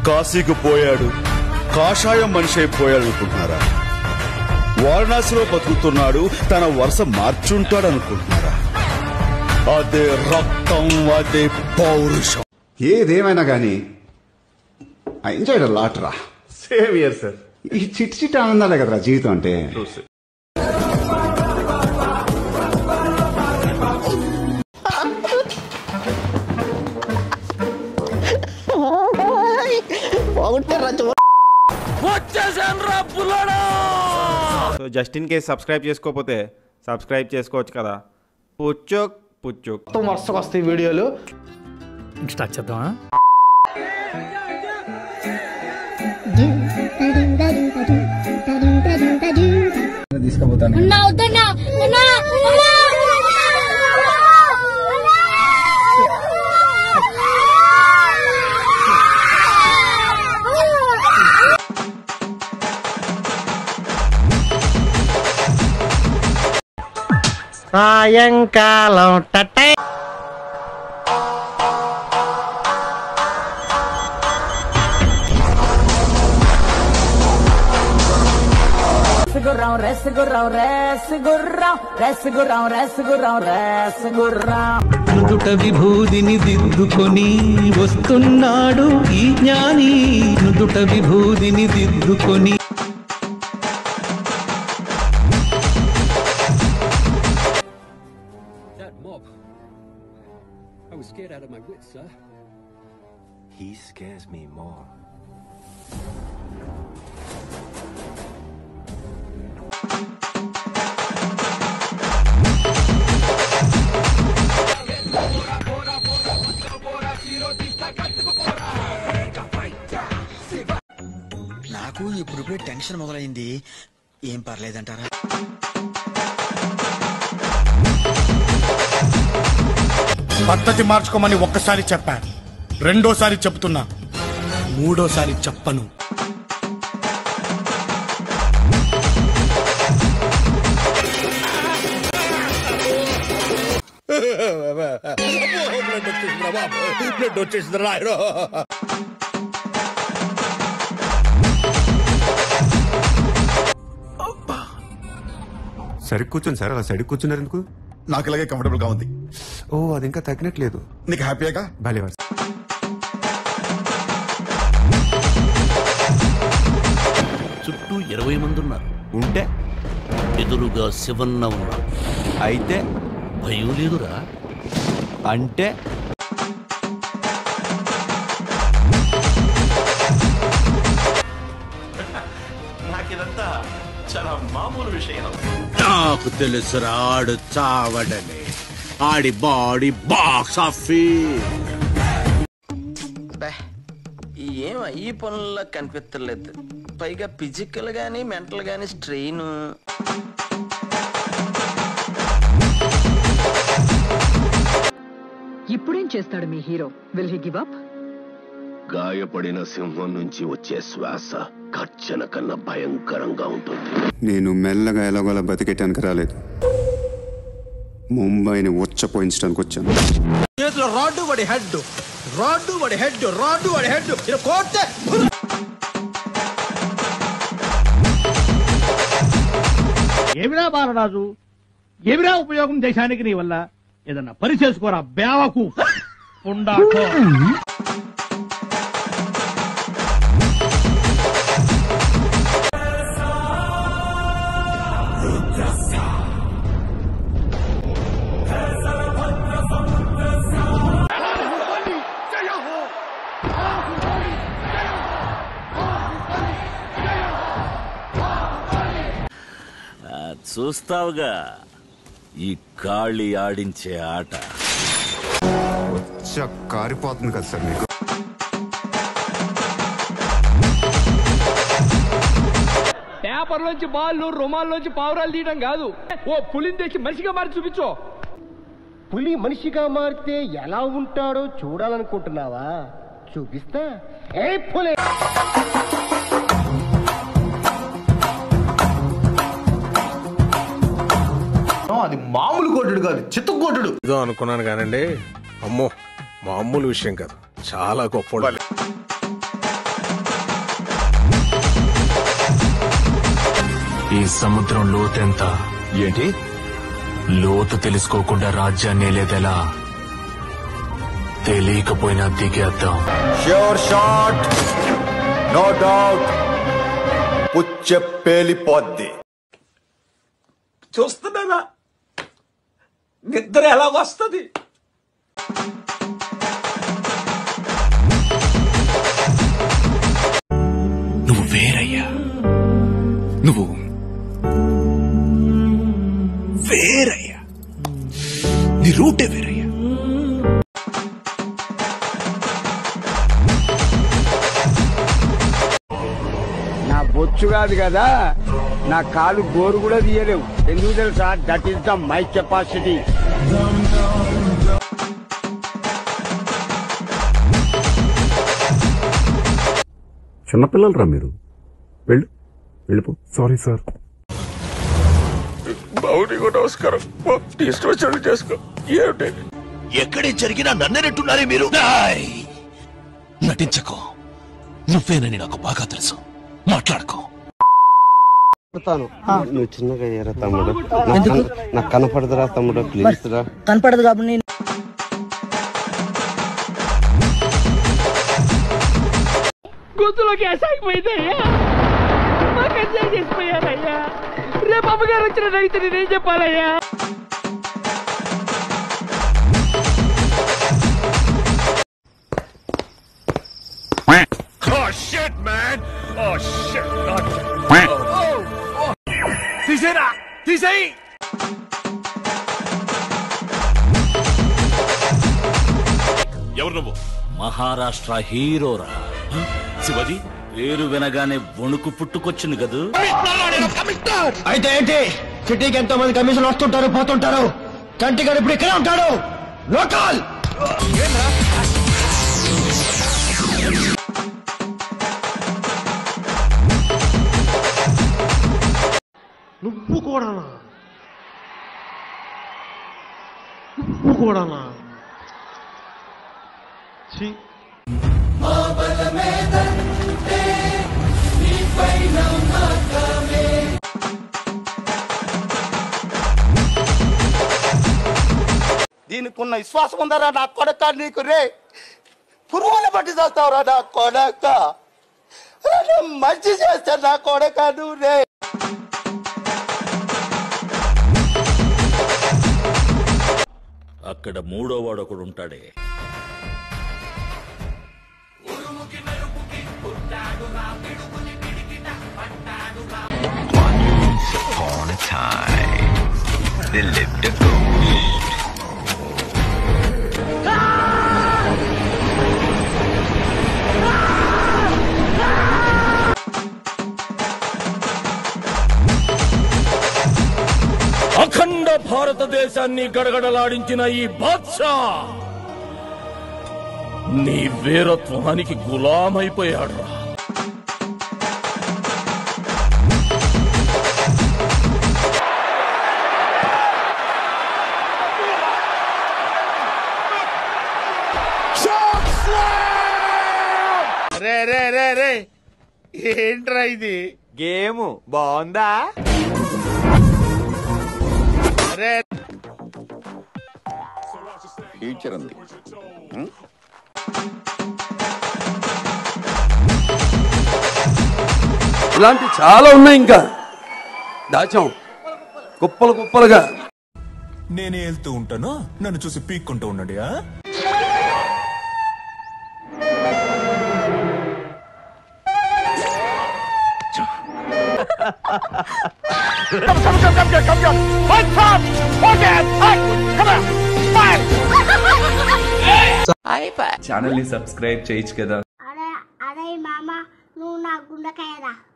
కాశీకి పోయాడు కాషాయం మనిషి అయిపోయాడు అనుకుంటున్నారా వారణాసిలో బతుకుతున్నాడు తన వరుస మార్చుంటాడు అనుకుంటున్నారా అదే రక్తం అదే పౌరుషం ఏదేమైనా కానీ ఐ ఎంజాయ్డ్ లాట్ రా సేమ్ ఇయర్ సార్ ఈ చిట్టి చిట్టి ఆనందాలే కదరా జీవితం అంటే so just in case subscribe చేసుకోకపోతే సబ్స్క్రైబ్ చేసుకోవచ్చు కదా పుచ్చుక్ పుచ్చుక్ మొత్తం వరుసకు వస్తాయి వీడియోలు స్టార్ట్ చేద్దామా నా వద్దన్నా అన్నా సాయంకాలం టటే రసగుర్రం రసగుర్రం రసగుర్రం రసగుర్రం రసగుర్రం రసగుర్రం నుదుట విభూదిని దిద్దుకొని వస్తున్నాడు ఈ జ్ఞాని నుదుట విభూదిని దిద్దుకొని He scares me more. నాకు ఇప్పుడిప్పుడే టెన్షన్ మొదలైంది ఏం పర్లేదంటారా పద్ధతి మార్చుకోమని ఒక్కసారి చెప్పాను రెండోసారి చెప్తున్నా మూడోసారి చెప్పను బ్లడ్ వచ్చేసింది రాయడం సరి కూర్చోండి సార్ అలా సరి కూర్చున్నారు ఎందుకు నాకు ఇలాగే కంఫర్టబుల్ గా ఉంది ఓ అది ఇంకా తగ్గినట్లేదు నీకు హ్యాపీగా భలే వాడు. చుట్టూ ఇరవై మంది ఉన్నారు ఉంటే ఎదురుగా శివన్న ఉన్నారు అయితే భయం లేదురా అంటే నాకు తెలుసురా ఆడు చావడని ఆడి బాడీ బాక్స్ ఆఫీస్ ఏం ఈ పనుల్లో కనిపించలేదు పైగా ఫిజికల్ గానీ మెంటల్ గానీ స్ట్రెయిన్ ఇప్పుడేం చేస్తాడు మీ hero will he give up గాయపడిన సింహం నుంచి వచ్చే శ్వాస కర్చన కన్నా భయంకరంగా ఉంటుంది నేను మెల్లగా ఎలాగోలా బతికెట్టానికి రాలేదు ముంబైని ఉచ్చపోయించడానికి వచ్చాను చేతిలో రాడ్డు వాడి హెడ్ రాడ్డు వాడి హెడ్ రాడ్డు వాడి హెడ్ ఇలా కోస్తే ఏమిరా బాలరాజు ఏమిరా ఉపయోగం దేశానికి నీ వల్ల ఏదన్నా పని చేసుకోరా బేవకు ఉండాకో చూస్తావుగా ఈ కాళి ఆడించే ఆట ఉచ్చ కారిపోతుంది కదా సార్ మీకు పేపర్ లోంచి బాళ్ళు రుమాల్లోంచి పావురాలు తీయడం కాదు ఓ పులిని తెచ్చి మనిషిగా మారి చూపించు పులి మనిషిగా మారితే ఎలా ఉంటాడో చూడాలనుకుంటున్నావా చూపిస్తా ఏ పులి అది మామూలు కొట్టుడు కాదు చిత్త కొట్టుడు ఏదో అనుకున్నాను కానండి అమ్మో మామూలు విషయం కాదు చాలా గొప్ప ఈ సముద్రం లోతెంత ఏంటి లోతు తెలుసుకోకుండా రాజ్యాన్ని లేదెలా తెలియకపోయినా దిగేద్దాం ష్యూర్ షాట్ నో డౌట్ పుచ్చ పేలిపోద్ది చూస్తున్నానా నిద్ర ఎలా వస్తుంది నువ్వు వేరయ్యా నువ్వు వేరయ్యా నీ రూటే వేరయ్యా నా బొచ్చు కాదు కదా నా కాలు గోరు కూడా తీయలేవు ఎందుకు తెలుసా that is the my capacity చిన్నపిల్లలు రా మీరు వెళ్ళు వెళ్ళిపో సారీ సార్ బావుడిగో నమస్కారం ఇష్టం వచ్చినట్టు చేసుకో ఏమిటి ఎక్కడే జరిగినా నన్నెనట్టున్నారే మీరు నటించకో నువ్వేనని నాకు బాగా తెలుసు మాట్లాడుకో నువ్వు చిన్నగా అయ్యారా తమ్ముడు నాకు కన- నాకు కనపడదురా తమ్ముడు ప్లీజ్ రా కనపడదు కాబట్టి నేను గొంతులోకి అసాగిపోయిందయ్యా మాకు అన్యాయం చేసిపోయారయ్యా రేపు అమ్మగారు వచ్చిన రైతు నేనేం చెప్పాలయ్యా Oh shit, man! Oh shit! తీసేరా తీసేయి ఎవరు నువ్వు మహారాష్ట్ర హీరోరా శివాజీ పేరు వినగానే వణుకు పుట్టుకొచ్చింది కదూ అయితే ఏంటి సిటీకి ఎంతో మంది కమిషన్ వస్తుంటారు పోతుంటారు చంటి గారు ఇప్పుడు ఇక్కడే ఉంటాడు లోకల్ నువ్వు కూడానా నువ్వు కూడానా ఛీ దీనికి ఉన్న విశ్వాసం ఉందరా నా కొడక నీకు రే పురుగుల బట్టి చేస్తావురా నా కొడక రే, నేను మంచి చేస్తా నా కొడక నువ్వు రే అక్కడ మూడో వాడు ఒకడు ఉంటాడే upon a time, there lived a ghost. అఖండ భారతదేశాన్ని గడగడలాడించిన ఈ బాద్షా నీ వీరత్వానికి గులామైపోయాడు రే రే రే రే ఏంట్రా ఇది గేమ్ బాగుందా రే ఫ్యూచర్ ఉంది ఉం? ఇలాంటి చాలా ఉన్నాయి ఇంకా దాచాం కుప్పలు కుప్పలుగా నేనే వెళ్తూ ఉంటాను నన్ను చూసి పీక్కుంటూ ఉండండి ఆ? ఛానల్ ని సబ్స్క్రైబ్ చేయొచ్చు కదా అరే అరే మామ నువ్వు నా గుండెకాయరా